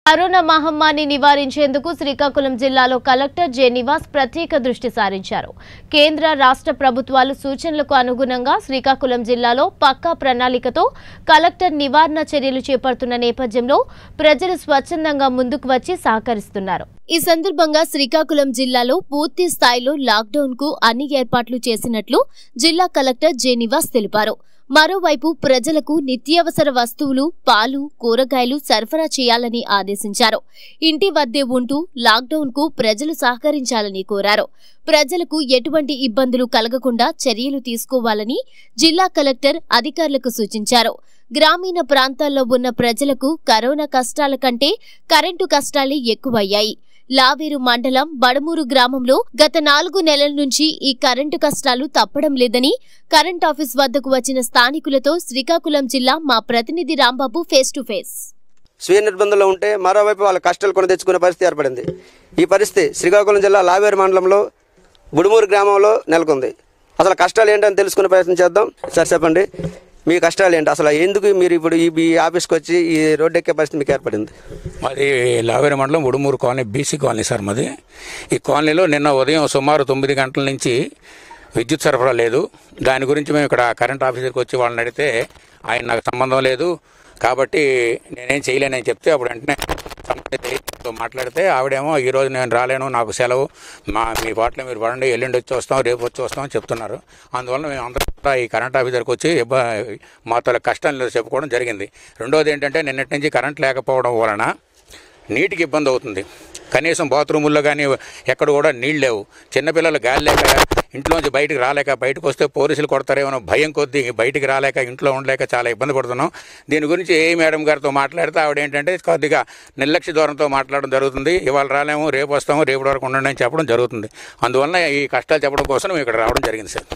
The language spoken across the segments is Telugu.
కరోనా మహమ్మారిని నివారించేందుకు శ్రీకాకుళం జిల్లాలో కలెక్టర్ జె నివాస్ ప్రత్యేక దృష్టి సారించారు కేంద్ర రాష్ట్ర ప్రభుత్వాలు సూచనలకు అనుగుణంగా శ్రీకాకుళం జిల్లాలో పక్కా ప్రణాళికతో కలెక్టర్ నివారణ చర్యలు చేపడుతున్న నేపథ్యంలో ప్రజలు స్వచ్ఛందంగా ముందుకు వచ్చి సహకరిస్తున్నారు ఈ సందర్భంగా శ్రీకాకుళం జిల్లాలో పూర్తి స్థాయిలో లాక్డౌన్ కు అన్ని ఏర్పాట్లు చేసినట్లు జిల్లా కలెక్టర్ జె నివాస్ తెలిపారు మరోవైపు ప్రజలకు నిత్యావసర వస్తువులు పాలు కూరగాయలు సరఫరా చేయాలని ఆదేశించారు ఇంటి వద్దే ఉంటూ లాక్డౌన్ కు ప్రజలు సహకరించాలని కోరారు ప్రజలకు ఎటువంటి ఇబ్బందులు కలగకుండా చర్యలు తీసుకోవాలని జిల్లా కలెక్టర్ అధికారులకు సూచించారు గ్రామీణ ప్రాంతాల్లో ఉన్న ప్రజలకు కరోనా కష్టాల కంటే కరెంటు కష్టాలే ఎక్కువయ్యాయి లావేరు మండలం బడమూరు గ్రామంలో గత నాలుగు నెలల నుంచి ఈ కరెంటు కష్టాలు తప్పడం లేదని కరెంట్ ఆఫీస్ వద్దకు వచ్చిన స్థానికులతో శ్రీకాకుళం జిల్లా మా ప్రతినిధి రాంబాబు ఫేస్ టు ఫేస్ స్వీయ నిర్బంధంలో ఉంటే మరోవైపు వాళ్ళ కష్టాలు కొని తెచ్చుకునే పరిస్థితి ఏర్పడింది ఈ పరిస్థితి శ్రీకాకుళం జిల్లా లావేరు మండలంలో బుడుమూరు గ్రామంలో నెలకొంది అసలు కష్టాలు ఏంటని తెలుసుకునే ప్రయత్నం చేద్దాం సార్ చెప్పండి మీ కష్టాలు ఏంటి అసలు ఎందుకు మీరు ఇప్పుడు ఈ ఈ ఆఫీస్కి వచ్చి ఈ రోడ్డు ఎక్కే పరిస్థితి మీకు ఏర్పడింది మాది లావేరి మండలం Udumuru colony BC colony sir మాది ఈ కాలనీలో నిన్న ఉదయం సుమారు తొమ్మిది గంటల నుంచి విద్యుత్ సరఫరా లేదు దాని గురించి మేము ఇక్కడ కరెంట్ ఆఫీసర్కి వచ్చి వాళ్ళని అడిగితే ఆయన నాకు సంబంధం లేదు కాబట్టి నేనేం చేయలేనని చెప్తే అప్పుడు వెంటనే సంబంధిత ఏజెంట్తో మాట్లాడితే ఆవిడేమో ఈ రోజు నేను రాలేను నాకు సెలవు మా మీ పాటలో మీరు పడండి ఎల్లుండి వచ్చి వస్తాం రేపు వచ్చి వస్తాం అని చెప్తున్నారు అందువల్ల మేము అందరం కూడా ఈ కరెంట్ ఆఫీసర్కి వచ్చి ఇబ్బ- మా తల కష్టాలు చెప్పుకోవడం జరిగింది రెండోది ఏంటంటే నిన్నటి నుంచి కరెంట్ లేకపోవడం వలన నీటికి ఇబ్బంది అవుతుంది కనీసం బాత్రూముల్లో కానీ ఎక్కడ కూడా నీళ్ళు లేవు చిన్నపిల్లలు గాలి లేక ఇంట్లోంచి బయటికి రాలేక బయటకు వస్తే పోలీసులు కొడతారేమో భయం కొద్దీ బయటికి రాలేక ఇంట్లో ఉండలేక చాలా ఇబ్బంది పడుతున్నాం దీని గురించి ఏ మేడం గారితో మాట్లాడితే ఆవిడ ఏంటంటే కొద్దిగా నిర్లక్ష్య ధోరణితో మాట్లాడడం జరుగుతుంది ఇవాళ రాలేము రేపు వస్తాము రేపటి వరకు ఉండండి అని చెప్పడం జరుగుతుంది అందువల్ల ఈ కష్టాలు చెప్పడం కోసం మేము ఇక్కడ రావడం జరిగింది సార్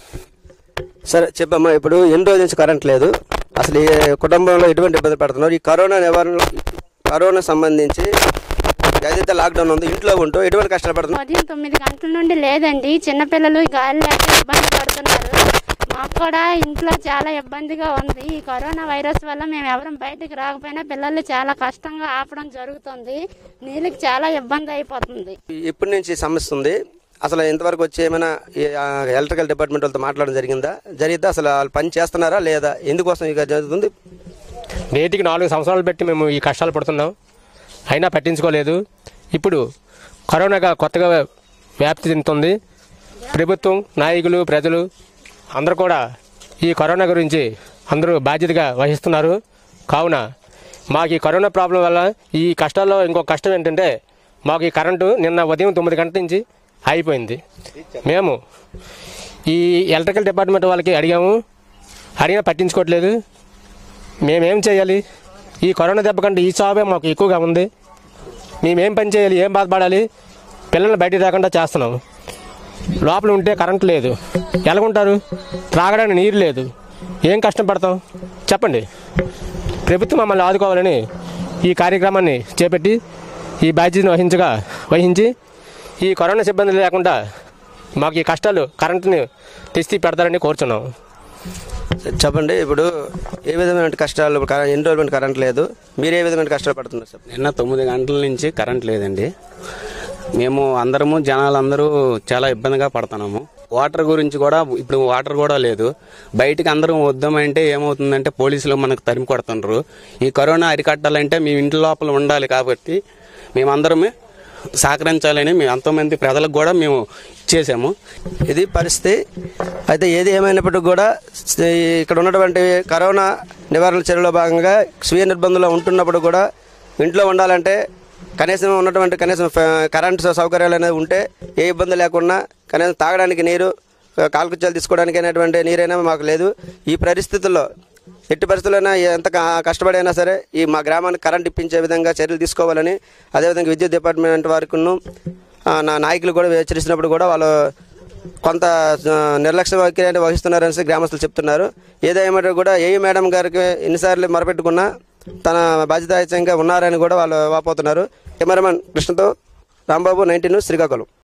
సరే చెప్పమ్మా ఇప్పుడు ఎన్ని రోజుల నుంచి కరెంట్ లేదు అసలు ఈ కుటుంబంలో ఎటువంటి ఇబ్బంది పడుతున్నారు ఈ కరోనా నివారణ కరోనా సంబంధించి ఏదైతే లాక్డౌన్ ఉందో ఇంట్లో ఉంటూ ఎటువంటి కష్టాలు పడుతున్నారు ఉదయం తొమ్మిది గంటల నుండి లేదండి చిన్నపిల్లలు గాలి లేక ఇబ్బంది పడుతున్నారు మాకు కూడా ఇంట్లో చాలా ఇబ్బందిగా ఉంది ఈ కరోనా వైరస్ వల్ల మేము ఎవరం బయటికి రాకపోయినా పిల్లలు చాలా కష్టంగా ఆపడం జరుగుతుంది నీళ్ళకి చాలా ఇబ్బంది అయిపోతుంది ఇప్పటి నుంచి సమస్య ఉంది అసలు ఇంతవరకు వచ్చి ఏమైనా ఈ, ఆ, ఎలక్ట్రికల్ డిపార్ట్మెంట్ వాళ్ళతో మాట్లాడడం జరిగిందా జరిగిద్దా అసలు వాళ్ళు పని చేస్తున్నారా లేదా ఎందుకోసం ఇక జరుగుతుంది నేటికి నాలుగు సంవత్సరాలు పెట్టి మేము ఈ కష్టాలు పడుతున్నాం అయినా పట్టించుకోలేదు ఇప్పుడు కరోనాగా కొత్తగా వ్యాప్తి చెందుతుంది ప్రభుత్వం నాయకులు ప్రజలు అందరూ కూడా ఈ కరోనా గురించి అందరూ బాధ్యతగా వహిస్తున్నారు కావున మాకు ఈ కరోనా ప్రాబ్లం వల్ల ఈ కష్టాల్లో ఇంకో కష్టం ఏంటంటే మాకు ఈ కరెంటు నిన్న ఉదయం తొమ్మిది గంటల నుంచి అయిపోయింది మేము ఈ ఎలక్ట్రికల్ డిపార్ట్మెంట్ వాళ్ళకి అడిగాము అడిగినా పట్టించుకోవట్లేదు మేమేం చేయాలి ఈ కరోనా దెబ్బ కంటే ఈ చావే మాకు ఎక్కువగా ఉంది మేమేం పని చేయాలి ఏం బాధపడాలి పిల్లల్ని బయటికి రాకుండా చేస్తున్నాం లోపల ఉంటే కరెంట్ లేదు ఎలాగుంటారు త్రాగడానికి నీరు లేదు ఏం కష్టం పడతాం చెప్పండి ప్రభుత్వం మమ్మల్ని ఆదుకోవాలని ఈ కార్యక్రమాన్ని చేపట్టి ఈ బాధ్యతను వహించగా వహించి ఈ కరోనా సిబ్బంది లేకుండా మాకు ఈ కష్టాలు కరెంటుని తెచ్చి పెడతారని కోరుచున్నాం చెప్పండి ఇప్పుడు ఏ విధమైన కష్టాలు ఇప్పుడు కరె- ఎన్ని రోజులు కరెంట్ లేదు మీరు ఏ విధమైన కష్టాలు పడుతున్నారు సార్ నిన్న తొమ్మిది గంటల నుంచి కరెంట్ లేదండి మేము అందరము జనాలందరూ చాలా ఇబ్బందిగా పడుతున్నాము వాటర్ గురించి కూడా ఇప్పుడు వాటర్ కూడా లేదు బయటికి అందరం వద్దామంటే ఏమవుతుందంటే పోలీసులు మనకు తరిమి కొడుతున్నారు ఈ కరోనా అరికట్టాలంటే మేము ఇంటి లోపల ఉండాలి కాబట్టి మేమందరమే సహకరించాలని మేము ఎంతోమంది ప్రజలకు కూడా మేము ఇచ్చేసాము ఇది పరిస్థితి అయితే ఏది ఏమైనప్పటికీ కూడా స్- ఇక్కడ ఉన్నటువంటి కరోనా నివారణ చర్యలో భాగంగా స్వీయ నిర్బంధంలో ఉంటున్నప్పుడు కూడా ఇంట్లో ఉండాలంటే కనీసం ఉన్నటువంటి కనీసం ఫ- కరెంటు సౌకర్యాలు అనేది ఉంటే ఏ ఇబ్బంది లేకుండా కనీసం తాగడానికి నీరు కాల్కుచ్చాలు తీసుకోవడానికి అనేటువంటి నీరైనా మాకు లేదు ఈ పరిస్థితుల్లో ఎట్టి పరిస్థితులైనా ఎంత క- కష్టపడైనా సరే ఈ మా గ్రామానికి కరెంట్ ఇప్పించే విధంగా చర్యలు తీసుకోవాలని అదేవిధంగా విద్యుత్ డిపార్ట్మెంట్ వారికిను ఆ, నా నాయకులు కూడా హెచ్చరిస్తున్నప్పుడు కూడా వాళ్ళు కొంత ఆ, నిర్లక్ష్య వైఖరి వహిస్తున్నారని గ్రామస్తులు చెప్తున్నారు ఏదేమైనా కూడా ఏ మేడం గారికి ఎన్నిసార్లు మొరపెట్టుకున్నా తన బాధ్యతాయుతంగా ఉన్నారని కూడా వాళ్ళు వాపోతున్నారు కెమెరామెన్ కృష్ణతో రాంబాబు నైన్టీన్ శ్రీకాకుళం